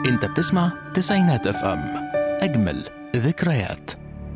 انت بتسمع تسعينات اف ام اجمل ذكريات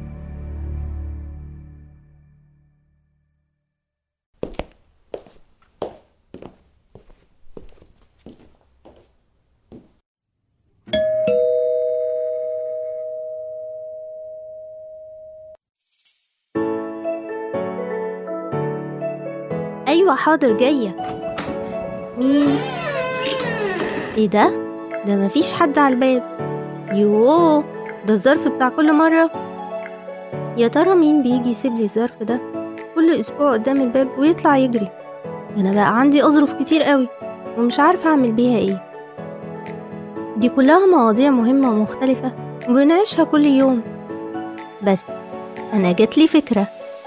أيوة حاضر جاية مين؟ إيه ده؟ ده مفيش حد على الباب يوه ده الظرف بتاع كل مرة يا ترى مين بيجي يسيب لي الظرف ده كل أسبوع قدام الباب ويطلع يجري ده أنا بقى عندي أظرف كتير قوي ومش عارفة أعمل بيها إيه دي كلها مواضيع مهمة ومختلفة وبنعيشها كل يوم بس أنا جاتلي فكرة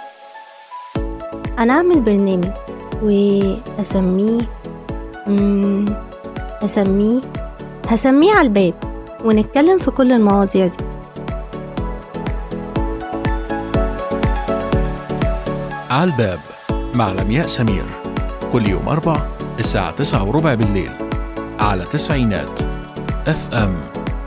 أنا أعمل برنامج وأسميه مم، أسميه هسميه على الباب ونتكلم في كل المواضيع دي على الباب مع لمياء سمير كل يوم أربع الساعة تسعة وربع بالليل على تسعينات اف ام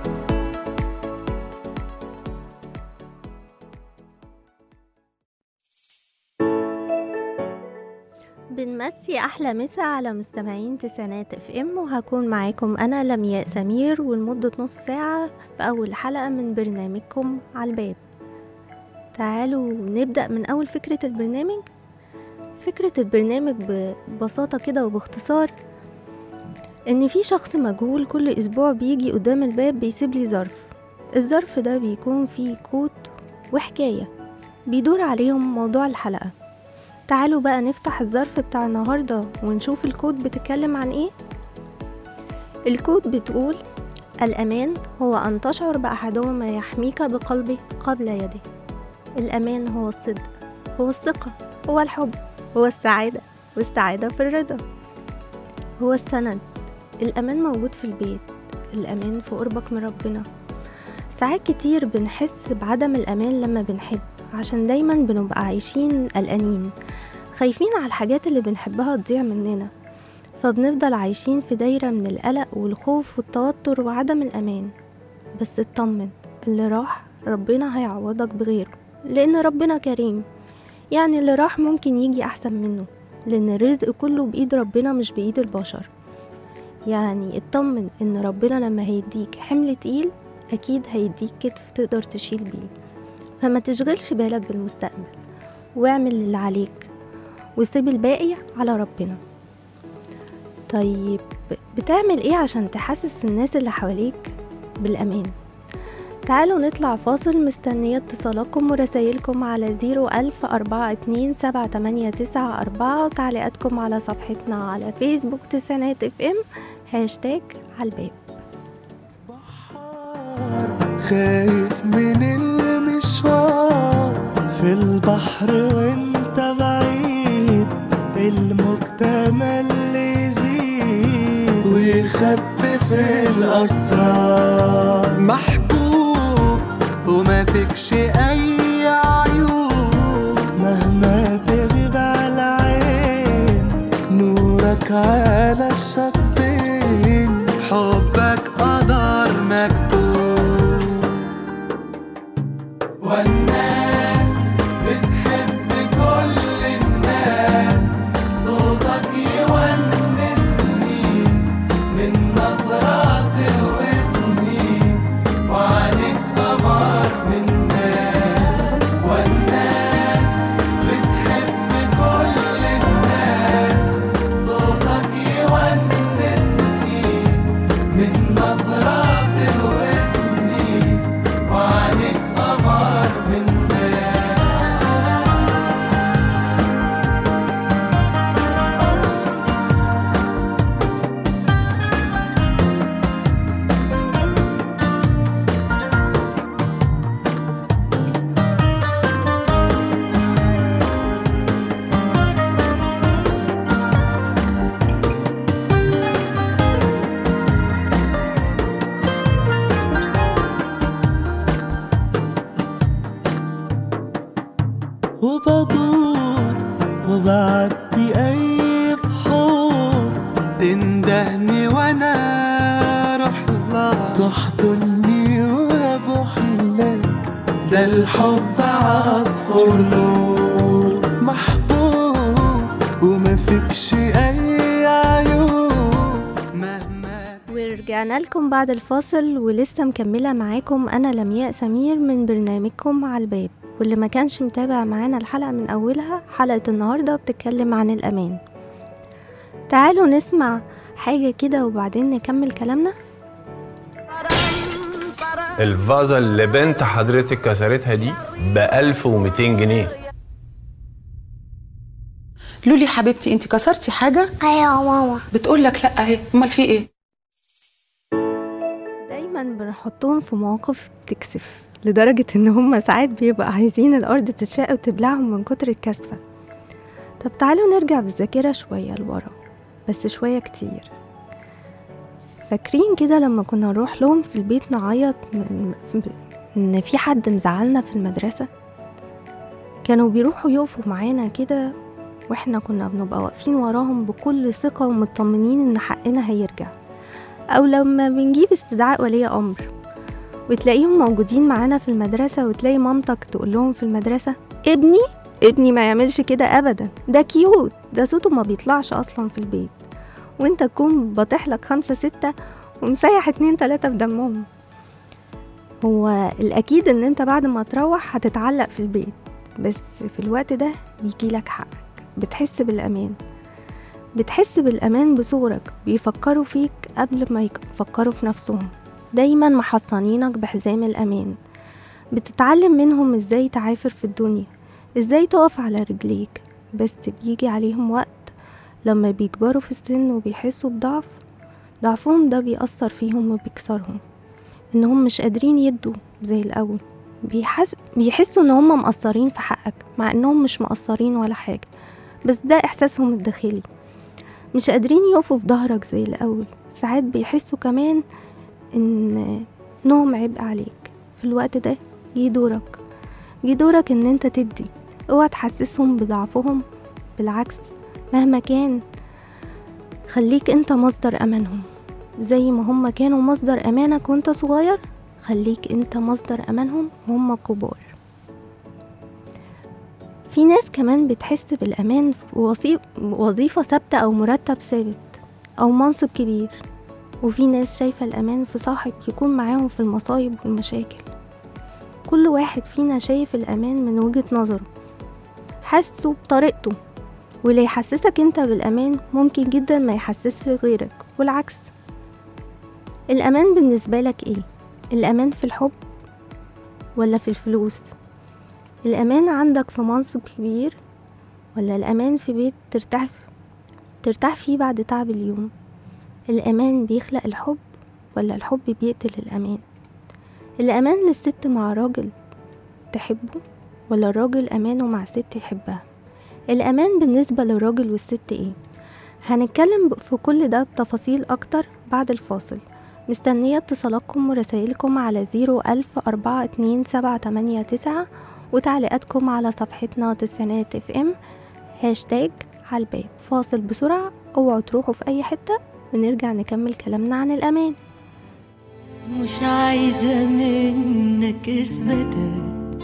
بنمسي أحلى مسا على مستمعين تسعينات اف ام وهكون معاكم أنا لمياء سمير ولمدة نص ساعة في أول حلقة من برنامجكم على الباب تعالوا نبدأ من أول فكرة البرنامج فكرة البرنامج ببساطة كده وباختصار إن في شخص مجهول كل أسبوع بيجي قدام الباب بيسيب لي ظرف الظرف ده بيكون فيه كود وحكاية بيدور عليهم موضوع الحلقة تعالوا بقى نفتح الظرف بتاع النهاردة ونشوف الكود بتتكلم عن ايه الكود بتقول الأمان هو أن تشعر بأحدهما يحميك بقلبه قبل يده الأمان هو الصدق هو الثقة هو الحب هو السعادة والسعادة في الرضا هو السند الأمان موجود في البيت الأمان في قربك من ربنا ساعات كتير بنحس بعدم الأمان لما بنحب عشان دايما بنبقى عايشين قلقانين خايفين على الحاجات اللي بنحبها تضيع مننا فبنفضل عايشين في دايرة من القلق والخوف والتوتر وعدم الأمان بس اطمن اللي راح ربنا هيعوضك بغيره لأن ربنا كريم يعني اللي راح ممكن يجي أحسن منه لأن الرزق كله بإيد ربنا مش بإيد البشر يعني اطمن إن ربنا لما هيديك حمل تقيل أكيد هيديك كتف تقدر تشيل بيه فما تشغلش بالك بالمستقبل واعمل اللي عليك وسيب الباقي على ربنا طيب بتعمل ايه عشان تحسس الناس اللي حواليك بالأمان تعالوا نطلع فاصل مستنية اتصالاتكم ورسايلكم على زيرو ألف أربعة اتنين سبعة تمانية تسعة أربعة وتعليقاتكم على صفحتنا على فيسبوك تسعينات اف ام هاشتاج على الباب خايف من المشوار في البحر وانت بعيد المجتمع اللي يزيد ويخبي في الأسرار محبوب وما فيكش أي عيوب مهما تغيب على عين نورك على الشطين حبك قدر مكتوب والناس بتحب كل الناس صوتك يونسني من نظرات واسمي وعليك قمر من ناس والناس بتحب كل الناس صوتك يونسني من نظرات واسمي وعليك قمر من ناس وبدور وبعدي أي بحور تندهني وأنا أروح لها تحضني وابوح لك ده الحب عصفور نور محبوب وما فيكش اي عيوب مهما ورجعنا لكم بعد الفاصل ولسه مكملة معاكم أنا لمياء سمير من برنامجكم على الباب واللي ما كانش متابع معانا الحلقة من أولها حلقة النهاردة بتتكلم عن الأمان تعالوا نسمع حاجة كده وبعدين نكمل كلامنا الفازة اللي بنت حضرتك كسرتها دي ب 1200 جنيه لولي حبيبتي انت كسرتي حاجه ايوه يا ماما بتقول لك لا اهي امال في ايه دايما بنحطهم في مواقف بتكسف لدرجة إن هما ساعات بيبقى عايزين الأرض تتشق وتبلعهم من كتر الكسفة طب تعالوا نرجع بالذاكرة شوية لورا بس شوية كتير فاكرين كده لما كنا نروح لهم في البيت نعيط من- إن في حد مزعلنا في المدرسة كانوا بيروحوا يقفوا معانا كده واحنا كنا بنبقى واقفين وراهم بكل ثقة ومطمنين إن حقنا هيرجع أو لما بنجيب استدعاء ولي أمر وتلاقيهم موجودين معانا في المدرسة وتلاقي مامتك تقول لهم في المدرسة ابني ابني ما يعملش كده أبدا ده كيوت ده صوته ما بيطلعش أصلا في البيت وانت تكون بطحلك خمسة ستة ومسيح اتنين تلاتة في دمهم هو الأكيد إن انت بعد ما تروح هتتعلق في البيت بس في الوقت ده بيجيلك حقك بتحس بالأمان بتحس بالأمان بصورك بيفكروا فيك قبل ما يفكروا في نفسهم دايما محصنينك بحزام الأمان بتتعلم منهم ازاي تعافر في الدنيا ازاي تقف على رجليك بس بيجي عليهم وقت لما بيكبروا في السن وبيحسوا بضعف ضعفهم ده بيأثر فيهم وبيكسرهم انهم مش قادرين يدوا زي الأول بيحس... بيحسوا ان هم مقصرين في حقك مع انهم مش مقصرين ولا حاجة بس ده احساسهم الداخلي مش قادرين يقفوا في ظهرك زي الأول ساعات بيحسوا كمان ان انهم عبء عليك في الوقت ده جه دورك جه دورك ان انت تدي اوعى تحسسهم بضعفهم بالعكس مهما كان خليك انت مصدر امانهم زي ما هم كانوا مصدر امانك وانت صغير خليك انت مصدر امانهم وهم كبار في ناس كمان بتحس بالامان في وظيف- وظيفة ثابتة او مرتب ثابت او منصب كبير وفي ناس شايفة الأمان في صاحب يكون معاهم في المصايب والمشاكل كل واحد فينا شايف الأمان من وجهة نظره حاسه بطريقته واللي يحسسك انت بالأمان ممكن جدا ما يحسسش غيرك والعكس الأمان بالنسبة لك ايه؟ الأمان في الحب ولا في الفلوس؟ الأمان عندك في منصب كبير ولا الأمان في بيت ترتاح ترتاح فيه بعد تعب اليوم الأمان بيخلق الحب ولا الحب بيقتل الأمان الأمان للست مع راجل تحبه ولا الراجل أمانه مع ست يحبها الأمان بالنسبة للراجل والست إيه هنتكلم ب- في كل ده بتفاصيل أكتر بعد الفاصل مستنية اتصالاتكم ورسائلكم على زيرو ألف أربعة اتنين سبعة تمانية تسعة وتعليقاتكم على صفحتنا تسعينات اف ام هاشتاج على الباب فاصل بسرعة اوعوا تروحوا في أي حتة ونرجع نكمل كلامنا عن الأمان مش عايزة منك اثباتات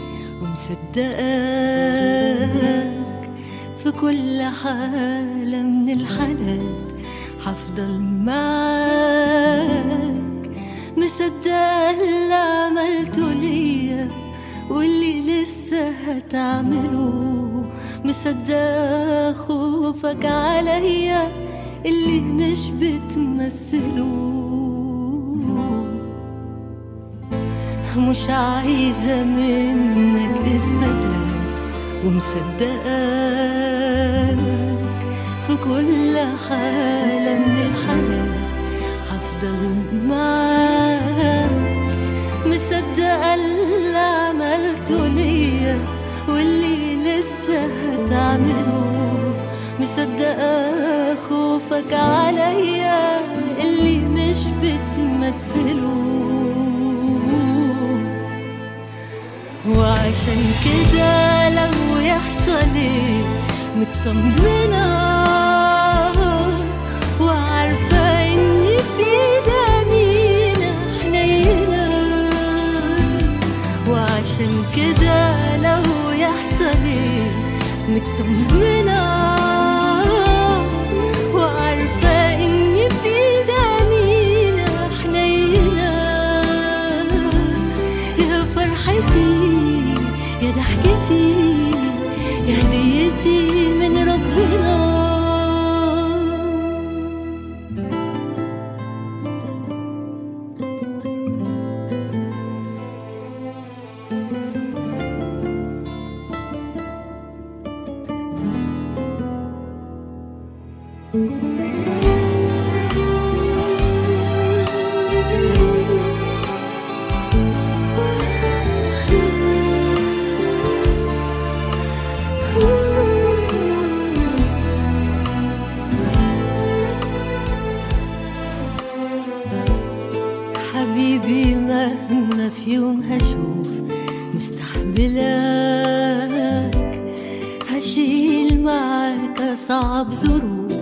ومصدقاك في كل حالة من الحالات حفضل معاك مصدقة اللي عملته ليا واللي لسه هتعمله مصدقة خوفك عليا اللي مش بتمثله مش عايزة منك إثباتات ومصدقاك في كل حالة من الحالات هفضل معاك مصدقة اللي عملته ليا واللي لسه هتعمله مصدقة خوفك عليا اللي مش بتمثله وعشان كده لو يحصل ايه مطمنة وعارفة اني في جميلة مطمنة وعارفة إني في دمينا حنينة يا فرحتي يا ضحكتي يا هديتي من ربنا حبيبي مهما في يوم هشوف مستحملك هشيل معاك أصعب ظروف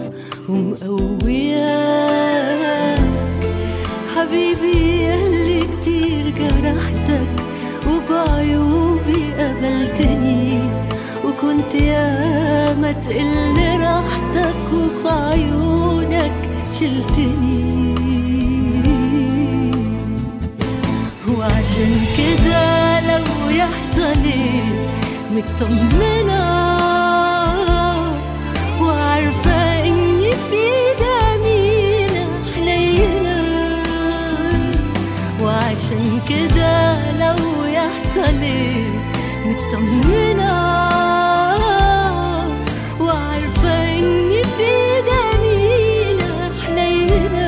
ومقوياك حبيبي ياللي كتير جرحتك وبعيوبي قبلتني وكنت ياما تقل راحتك وفي عيونك شلتني وعشان كده لو يحصل ايه مطمنة وعارفة اني في دمينا حنينة وعشان كده لو يحصل ايه مطمنة وعارفة اني في دمينا حنينة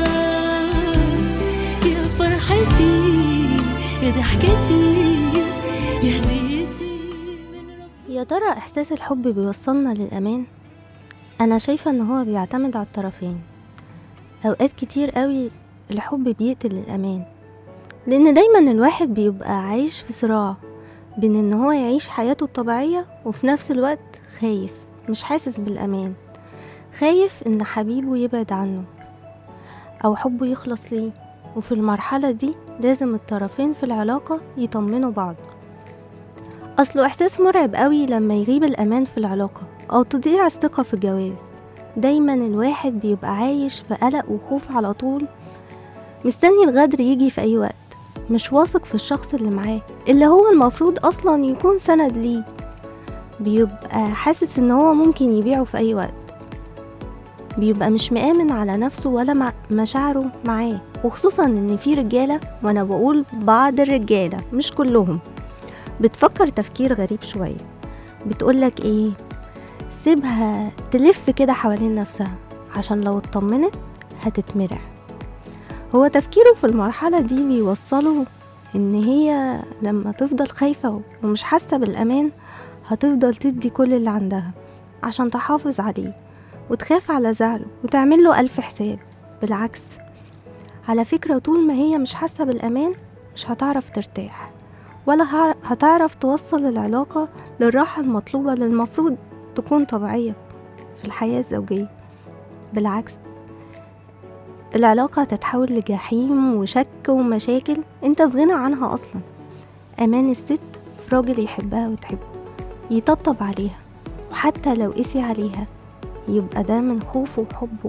يا فرحتي يا ضحكتي يا هديتي من ربنا يا ترى إحساس الحب بيوصلنا للأمان؟ أنا شايفة إن هو بيعتمد على الطرفين أوقات كتير قوي الحب بيقتل الأمان لأن دايما الواحد بيبقى عايش في صراع بين إن هو يعيش حياته الطبيعية وفي نفس الوقت خايف مش حاسس بالأمان خايف إن حبيبه يبعد عنه أو حبه يخلص ليه وفي المرحلة دي لازم الطرفين في العلاقة يطمنوا بعض أصله إحساس مرعب قوي لما يغيب الأمان في العلاقة أو تضيع الثقة في الجواز دايما الواحد بيبقى عايش في قلق وخوف على طول مستني الغدر يجي في أي وقت مش واثق في الشخص اللي معاه اللي هو المفروض أصلا يكون سند ليه بيبقى حاسس إن هو ممكن يبيعه في أي وقت بيبقى مش مآمن على نفسه ولا مع مشاعره معاه وخصوصا إن في رجالة وأنا بقول بعض الرجالة مش كلهم بتفكر تفكير غريب شوية بتقولك ايه سيبها تلف كده حوالين نفسها عشان لو اطمنت هتتمرع هو تفكيره في المرحلة دي بيوصله ان هي لما تفضل خايفة ومش حاسة بالامان هتفضل تدي كل اللي عندها عشان تحافظ عليه وتخاف على زعله وتعمل له ألف حساب بالعكس على فكرة طول ما هي مش حاسة بالأمان مش هتعرف ترتاح ولا هع- هتعرف توصل العلاقة للراحة المطلوبة اللي المفروض تكون طبيعية في الحياة الزوجية بالعكس العلاقة هتتحول لجحيم وشك ومشاكل انت في غنى عنها اصلا امان الست في راجل يحبها وتحبه يطبطب عليها وحتى لو قسي عليها يبقى ده من خوفه وحبه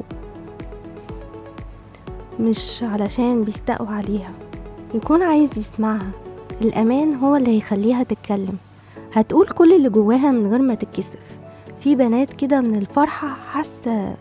مش علشان بيستقوا عليها يكون عايز يسمعها الأمان هو اللي هيخليها تتكلم هتقول كل اللي جواها من غير ما تتكسف في بنات كده من الفرحة حاسة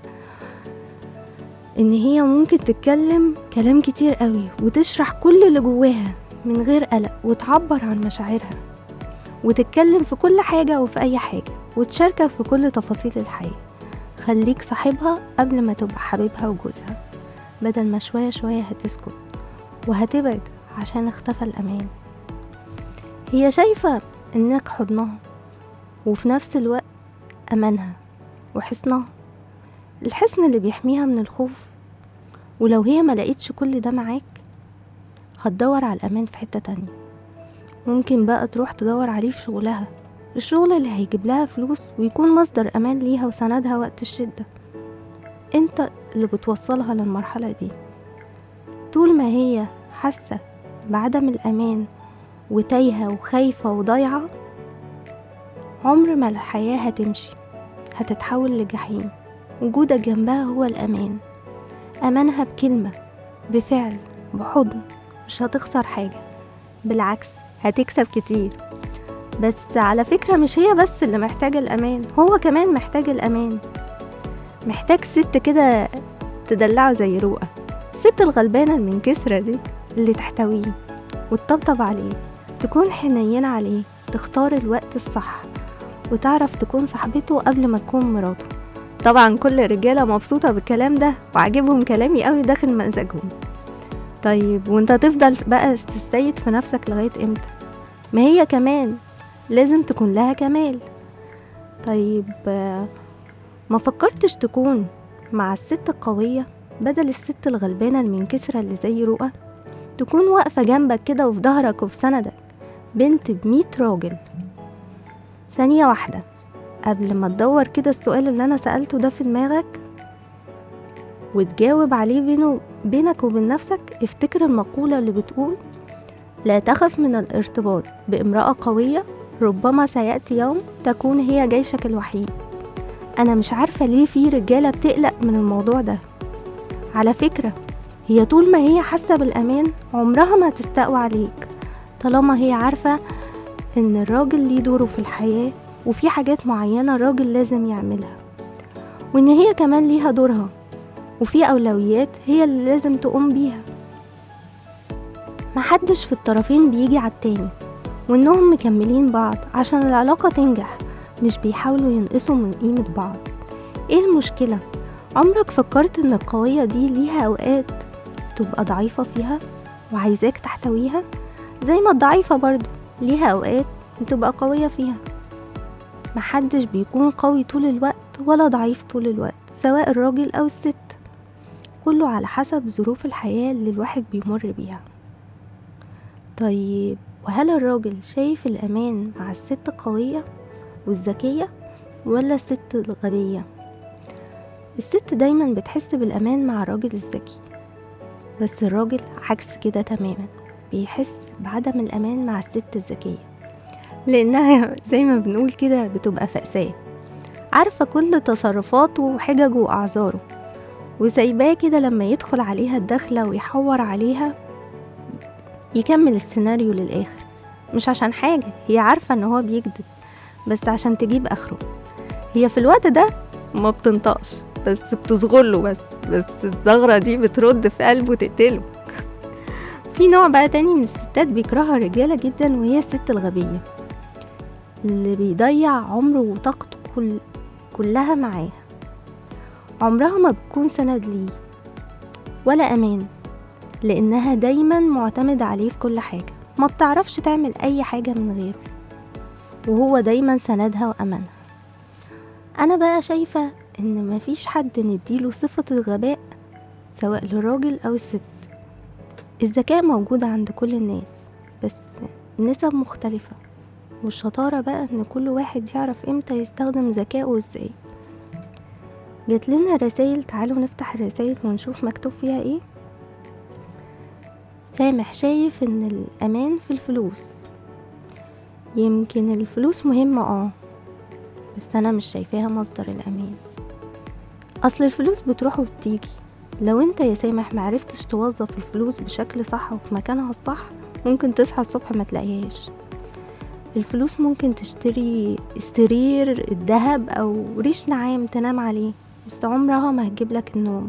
إن هي ممكن تتكلم كلام كتير قوي وتشرح كل اللي جواها من غير قلق وتعبر عن مشاعرها وتتكلم في كل حاجة وفي أي حاجة وتشاركك في كل تفاصيل الحياة خليك صاحبها قبل ما تبقى حبيبها وجوزها بدل ما شوية شوية هتسكت وهتبعد عشان اختفى الأمان هي شايفة إنك حضنها وفي نفس الوقت أمانها وحصنها الحصن اللي بيحميها من الخوف ولو هي ما لقيتش كل ده معاك هتدور على الأمان في حتة تانية ممكن بقى تروح تدور عليه في شغلها الشغل اللي هيجيب لها فلوس ويكون مصدر أمان ليها وسندها وقت الشدة انت اللي بتوصلها للمرحلة دي طول ما هي حاسة بعدم الأمان وتايهة وخايفة وضايعة عمر ما الحياة هتمشي هتتحول لجحيم وجودك جنبها هو الأمان أمانها بكلمة بفعل بحضن مش هتخسر حاجة بالعكس هتكسب كتير بس على فكرة مش هي بس اللي محتاجة الأمان هو كمان محتاج الأمان محتاج ست كده تدلعه زي رؤى الست الغلبانة المنكسرة دي اللي تحتويه وتطبطب عليه تكون حنينة عليه تختار الوقت الصح وتعرف تكون صاحبته قبل ما تكون مراته طبعا كل الرجالة مبسوطة بالكلام ده وعاجبهم كلامي قوي داخل مزاجهم طيب وانت تفضل بقى تستيد في نفسك لغاية امتى ما هي كمان لازم تكون لها كمال طيب آه، ما فكرتش تكون مع الست القوية بدل الست الغلبانة المنكسرة اللي زي رؤى تكون واقفة جنبك كده وفي ظهرك وفي سندك بنت بميت راجل ثانية واحدة قبل ما تدور كده السؤال اللي أنا سألته ده في دماغك وتجاوب عليه بينه بينك وبين نفسك افتكر المقولة اللي بتقول لا تخف من الارتباط بامرأة قوية ربما سيأتي يوم تكون هي جيشك الوحيد أنا مش عارفة ليه في رجالة بتقلق من الموضوع ده على فكرة هي طول ما هي حاسة بالأمان عمرها ما تستقوى عليك طالما هي عارفة إن الراجل ليه دوره في الحياة وفي حاجات معينة الراجل لازم يعملها وإن هي كمان ليها دورها وفي أولويات هي اللي لازم تقوم بيها محدش في الطرفين بيجي على التاني وإنهم مكملين بعض عشان العلاقة تنجح مش بيحاولوا ينقصوا من قيمة بعض ايه المشكلة؟ عمرك فكرت ان القوية دي ليها اوقات تبقى ضعيفة فيها وعايزاك تحتويها زي ما الضعيفة برضو ليها اوقات تبقى قوية فيها محدش بيكون قوي طول الوقت ولا ضعيف طول الوقت سواء الراجل او الست كله على حسب ظروف الحياة اللي الواحد بيمر بيها طيب وهل الراجل شايف الأمان مع الست القوية والذكية ولا الست الغبية الست دايما بتحس بالأمان مع الراجل الذكي بس الراجل عكس كده تماما بيحس بعدم الأمان مع الست الذكية لأنها زي ما بنقول كده بتبقى فأساه عارفة كل تصرفاته وحججه وأعذاره وسايباه كده لما يدخل عليها الدخلة ويحور عليها يكمل السيناريو للآخر مش عشان حاجة هي عارفة ان هو بيكذب بس عشان تجيب اخره هي في الوقت ده ما بتنطقش بس بتصغله بس بس الزغرة دي بترد في قلبه تقتله في نوع بقى تاني من الستات بيكرهها الرجالة جدا وهي الست الغبية اللي بيضيع عمره وطاقته كل كلها معاه عمرها ما بتكون سند ليه ولا أمان لأنها دايما معتمدة عليه في كل حاجة ما بتعرفش تعمل أي حاجة من غيره وهو دايما سندها وأمانها أنا بقى شايفة إن مفيش حد نديله صفة الغباء سواء للراجل أو الست الذكاء موجود عند كل الناس بس نسب مختلفة والشطارة بقى إن كل واحد يعرف إمتى يستخدم ذكائه إزاي جات لنا رسايل تعالوا نفتح الرسايل ونشوف مكتوب فيها ايه سامح شايف ان الامان في الفلوس يمكن الفلوس مهمة اه بس انا مش شايفاها مصدر الامان اصل الفلوس بتروح وبتيجي لو انت يا سامح معرفتش توظف الفلوس بشكل صح وفي مكانها الصح ممكن تصحى الصبح ما تلاقيهاش الفلوس ممكن تشتري السرير الذهب او ريش نعام تنام عليه بس عمرها ما هتجيب لك النوم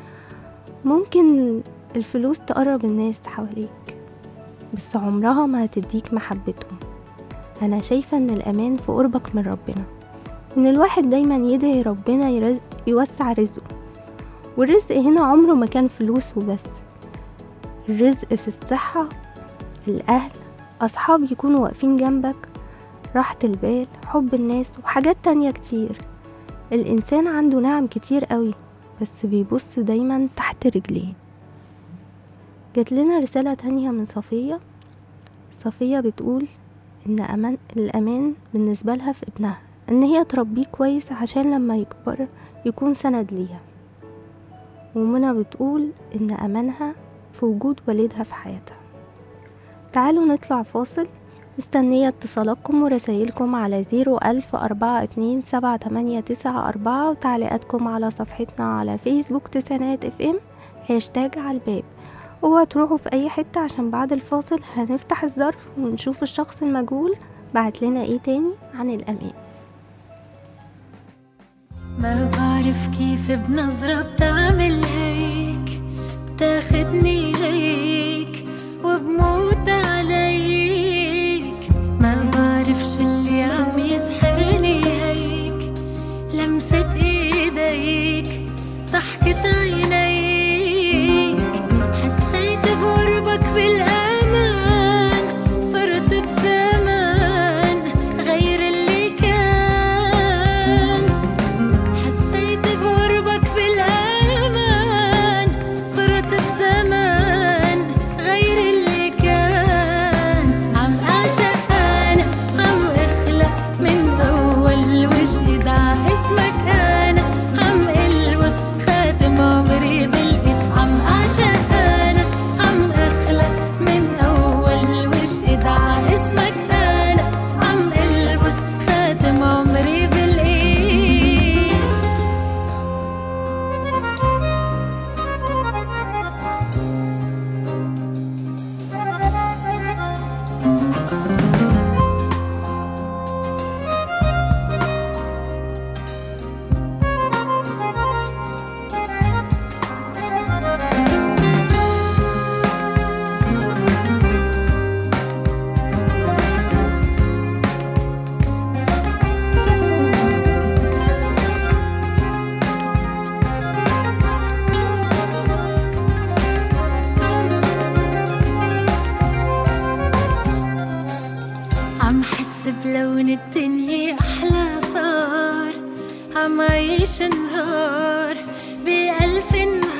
ممكن الفلوس تقرب الناس حواليك بس عمرها ما هتديك محبتهم انا شايفة ان الامان في قربك من ربنا ان الواحد دايما يدعي ربنا يرز... يوسع رزقه والرزق هنا عمره ما كان فلوس وبس الرزق في الصحة الأهل أصحاب يكونوا واقفين جنبك راحة البال حب الناس وحاجات تانية كتير الإنسان عنده نعم كتير قوي بس بيبص دايما تحت رجليه جات لنا رسالة تانية من صفية صفية بتقول إن أمان الأمان بالنسبة لها في ابنها إن هي تربيه كويس عشان لما يكبر يكون سند ليها ومنى بتقول إن أمانها في وجود والدها في حياتها تعالوا نطلع فاصل مستنية اتصالاتكم ورسايلكم على زيرو ألف أربعة اتنين سبعة تمانية تسعة أربعة وتعليقاتكم على صفحتنا على فيسبوك تسعينات اف ام هاشتاج على الباب اوعوا تروحوا في أي حتة عشان بعد الفاصل هنفتح الظرف ونشوف الشخص المجهول بعت لنا ايه تاني عن الأمان ما بعرف كيف بنظرة بتعمل هيك بتاخدني ليك وبموت عليك ما بعرف شو اللي عم يسحرني هيك لمسة ايديك ضحكة عينيك حسيت بقربك بالامان صرت بزمان غير اللي كان حسيت بقربك بالأمان صرت بزمان غير اللي كان عم أعشق أنا عم أخلق من أول وجديد ع اسمك أنا عم ألبس خاتم عمري بالإيد عم أعشق أنا عم أخلق من أول وجديد ع اسمك أنا عم ألبس خاتم عمري بالإيد عم حس بلون الدنيا أحلى صار عم عيش نهار بألف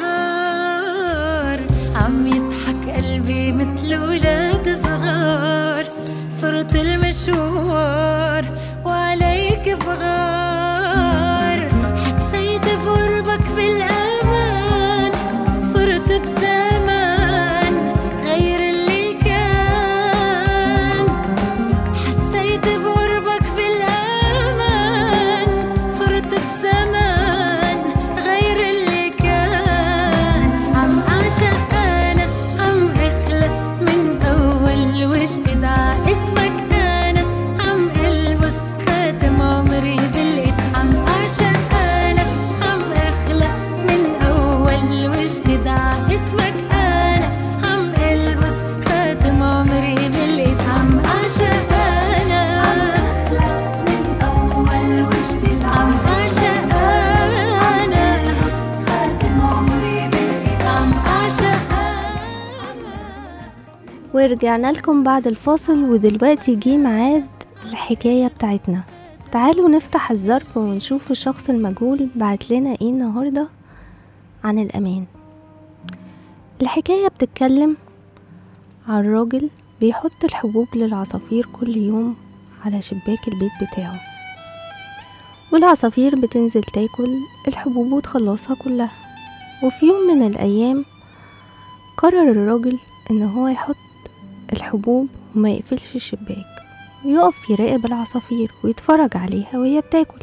نهار عم يضحك قلبي مثل ولاد صغار صرت المشوار وعليك بغار حسيت بقربك بالأمان صرت بزمان غير اللي كان حسيت بقربك بالأمان صرت بزمان غير اللي كان عم أعشق أنا عم أخلق من أول وجديد ع اسمك أنا عم ألبس خاتم عمري بالإيد عم أعشق أنا عم أخلق من أول وجديد ع اسمك أنا عم ألبس خاتم عمري بالإيد عم أعشق أنا عم أخلق من أول وجديد عم أعشق أنا خاتم عمري بالإيد عم أعشق أنا ورجعنا لكم بعد الفاصل ودلوقتي جه ميعاد الحكاية بتاعتنا تعالوا نفتح الظرف ونشوف الشخص المجهول بعت لنا ايه النهاردة عن الأمان الحكاية بتتكلم عن راجل بيحط الحبوب للعصافير كل يوم على شباك البيت بتاعه والعصافير بتنزل تاكل الحبوب وتخلصها كلها وفي يوم من الأيام قرر الراجل إن هو يحط الحبوب وما يقفلش الشباك ويقف يراقب العصافير ويتفرج عليها وهي بتاكل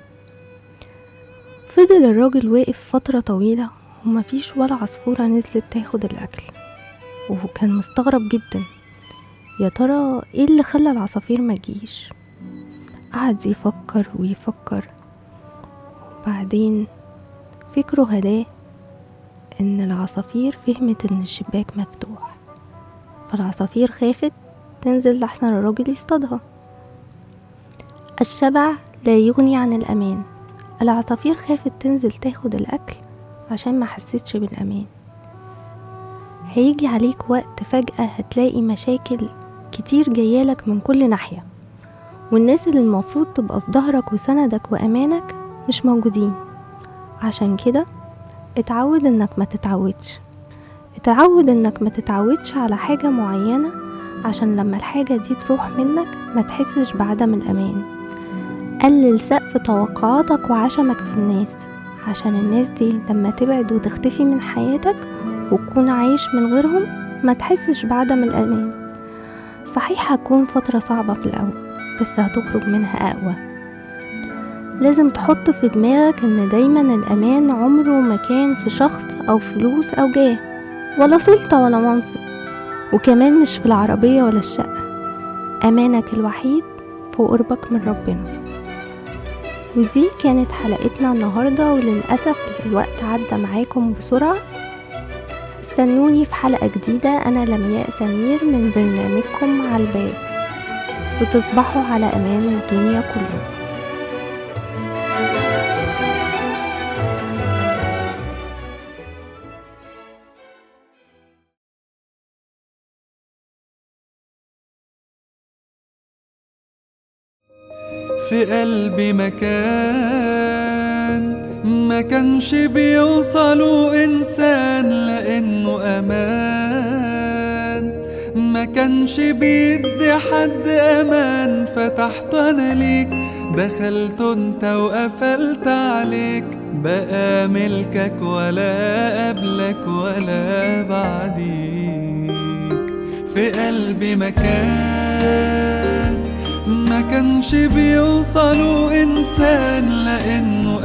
فضل الراجل واقف فترة طويلة ومفيش ولا عصفورة نزلت تاخد الأكل وكان مستغرب جدا يا ترى ايه اللي خلى العصافير مجيش قعد يفكر ويفكر وبعدين فكره هداه ان العصافير فهمت ان الشباك مفتوح فالعصافير خافت تنزل لحسن الراجل يصطادها الشبع لا يغني عن الأمان العصافير خافت تنزل تاخد الأكل عشان ما حسيتش بالأمان هيجي عليك وقت فجأة هتلاقي مشاكل كتير جايالك من كل ناحية والناس اللي المفروض تبقى في ظهرك وسندك وأمانك مش موجودين عشان كده اتعود انك ما تتعودش اتعود انك ما تتعودش على حاجة معينة عشان لما الحاجة دي تروح منك ما تحسش بعدم الأمان قلل سقف توقعاتك وعشمك في الناس عشان الناس دي لما تبعد وتختفي من حياتك وتكون عايش من غيرهم ما تحسش بعدم الأمان صحيح هتكون فترة صعبة في الأول بس هتخرج منها أقوى لازم تحط في دماغك إن دايما الأمان عمره ما كان في شخص أو فلوس أو جاه ولا سلطة ولا منصب وكمان مش في العربية ولا الشقة أمانك الوحيد في قربك من ربنا ودي كانت حلقتنا النهاردة وللأسف الوقت عدى معاكم بسرعة استنوني في حلقة جديدة أنا لمياء سمير من برنامجكم على الباب وتصبحوا على أمان الدنيا كله في قلبي مكان ما كانش بيوصلوا إنسان لأنه أمان ما كانش بيدي حد أمان فتحت أنا ليك دخلت انت وقفلت عليك بقى ملكك ولا قبلك ولا بعديك في قلبي مكان ما كانش بيوصلوا إنسان لأنه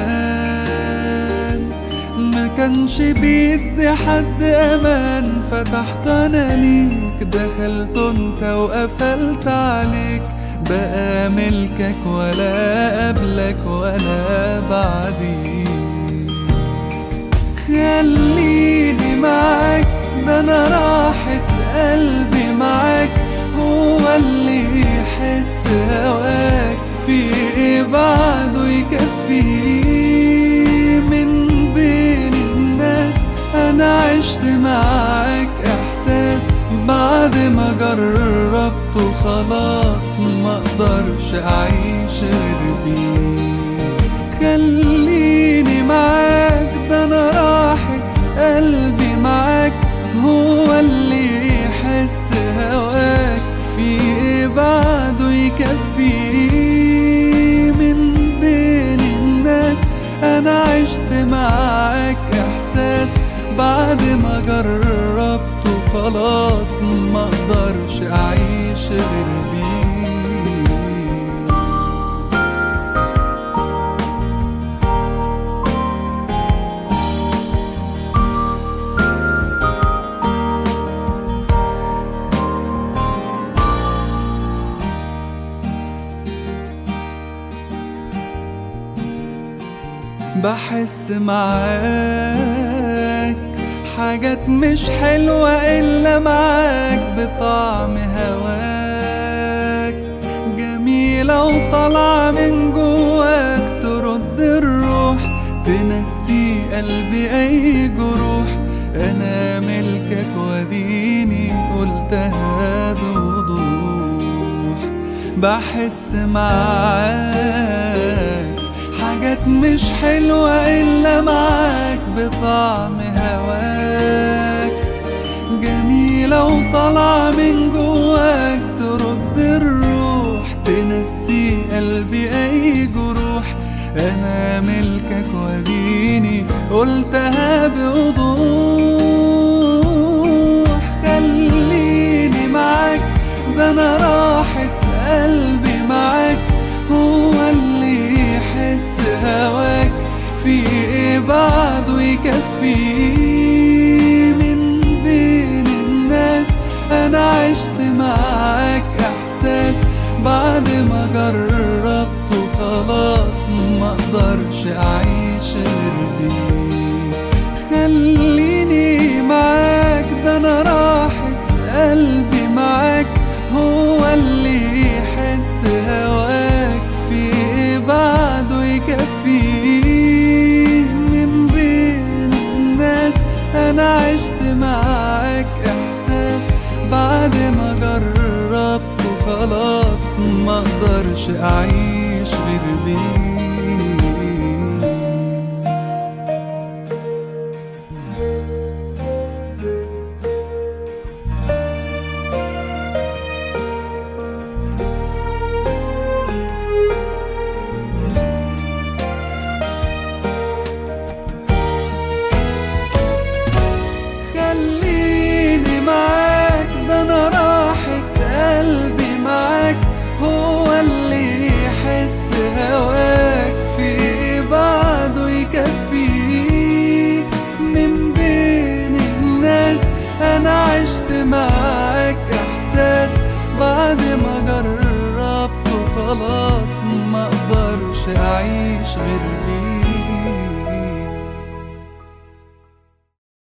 أمان ما كانش بيدي حد أمان فتحت أنا ليك دخلت انت وقفلت عليك بقى ملكك ولا قبلك ولا بعديك خليني معاك ده انا راحة قلبي معاك هو اللي يحس هواك في ايه بعده يكفيه من بين الناس انا عشت معاك احساس بعد ما جربته خلاص ما اقدرش اعيش غير بيه خليني معاك ده انا راحة قلبي معاك هو اللي يحس هواك في ايه بعده يكفيه من بين الناس انا عشت معاك احساس بعد ما جربته خلاص ما اقدرش اعيش غير بيه بحس معاك حاجات مش حلوة إلا معاك بطعم هواك جميلة وطالعة من جواك ترد الروح تنسي قلبي أي جروح أنا ملكك وديني قلتها بوضوح بحس معاك حاجات مش حلوة إلا معاك بطعم هواك جميلة وطالعة من جواك ترد الروح تنسي قلبي أي جروح أنا ملكك وديني قلتها بوضوح خليني معاك ده أنا راحة قلبي معاك هو اللي يحس هواك في ايه بعده يكفيه من بين الناس انا عشت معاك احساس بعد ما جربته خلاص ما اقدرش اعيش غير بيه خليني معاك ده انا راحة قلبي معاك هو اللي يحس هواك في ايه بعده يكفيه من بين الناس انا عشت معاك احساس بعد ما جربته خلاص ما اقدرش اعيش غير بيه خليني معاك ده انا راحة خلاص ما اقدرش اعيش غير بيك